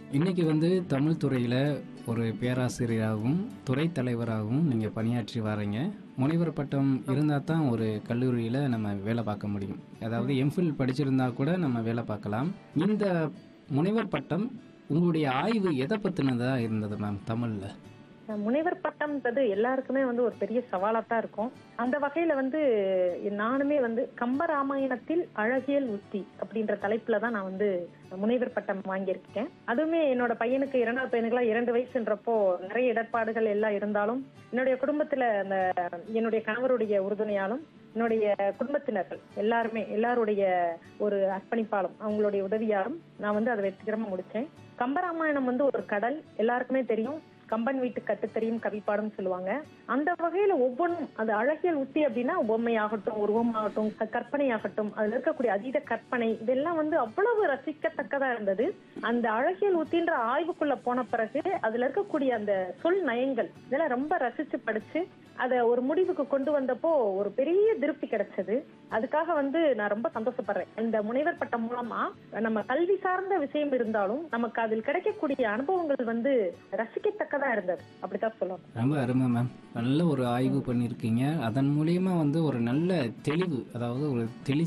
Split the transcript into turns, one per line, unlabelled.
இன்னைக்கு வந்து தமிழ் துறையில் ஒரு பேராசிரியராகவும் துறை தலைவராகவும் நீங்கள் பணியாற்றி வரீங்க முனைவர் பட்டம் இருந்தால் தான் ஒரு கல்லூரியில் நம்ம வேலை பார்க்க முடியும் அதாவது எம்ஃபில் படிச்சிருந்தா கூட நம்ம வேலை பார்க்கலாம் இந்த முனைவர் பட்டம் உங்களுடைய ஆய்வு எதை பற்றினதாக இருந்தது மேம் தமிழில்
முனைவர் பட்டம்ன்றது எல்லாருக்குமே வந்து ஒரு பெரிய சவாலா தான் இருக்கும் அந்த வகையில வந்து நானுமே வந்து கம்பராமாயணத்தில் அழகியல் உத்தி அப்படின்ற தலைப்புல தான் நான் வந்து முனைவர் பட்டம் வாங்கியிருக்கேன் அதுவுமே என்னோட பையனுக்கு இரண்டாவது பையனுக்குலாம் இரண்டு வயசுன்றப்போ நிறைய இடர்பாடுகள் எல்லாம் இருந்தாலும் என்னுடைய குடும்பத்துல அந்த என்னுடைய கணவருடைய உறுதுணையாலும் என்னுடைய குடும்பத்தினர்கள் எல்லாருமே எல்லாருடைய ஒரு அர்ப்பணிப்பாலும் அவங்களுடைய உதவியாலும் நான் வந்து அதை வெற்றிகரமா முடிச்சேன் கம்பராமாயணம் வந்து ஒரு கடல் எல்லாருக்குமே தெரியும் கம்பன் வீட்டு கட்டுத்தறியும் கவிப்பாடும் சொல்லுவாங்க அந்த வகையில ஒவ்வொன்றும் அது அழகியல் உத்தி அப்படின்னா உவமையாகட்டும் உருவமாகட்டும் க- கற்பனையாகட்டும் அதுல இருக்கக்கூடிய அதீத கற்பனை இதெல்லாம் வந்து அவ்வளவு ரசிக்கத்தக்கதா இருந்தது அந்த அழகியல் உத்தின்ற ஆய்வுக்குள்ள போன பிறகு அதுல இருக்கக்கூடிய அந்த சொல் நயங்கள் இதெல்லாம் ரொம்ப ரசிச்சு படிச்சு அதை ஒரு முடிவுக்கு கொண்டு வந்தப்போ ஒரு பெரிய திருப்தி கிடைச்சது அதுக்காக வந்து நான் ரொம்ப சந்தோஷப்படுறேன் இந்த முனைவர் பட்டம் மூலமா நம்ம கல்வி சார்ந்த விஷயம் இருந்தாலும் நமக்கு அதில் கிடைக்கக்கூடிய அனுபவங்கள் வந்து ரசிக்கத்தக்கதா இருந்தது அப்படித்தான் சொல்லணும்
ரொம்ப அருமை மேம் நல்ல ஒரு ஆய்வு பண்ணியிருக்கீங்க அதன் மூலியமா வந்து ஒரு நல்ல தெளிவு அதாவது ஒரு தெளி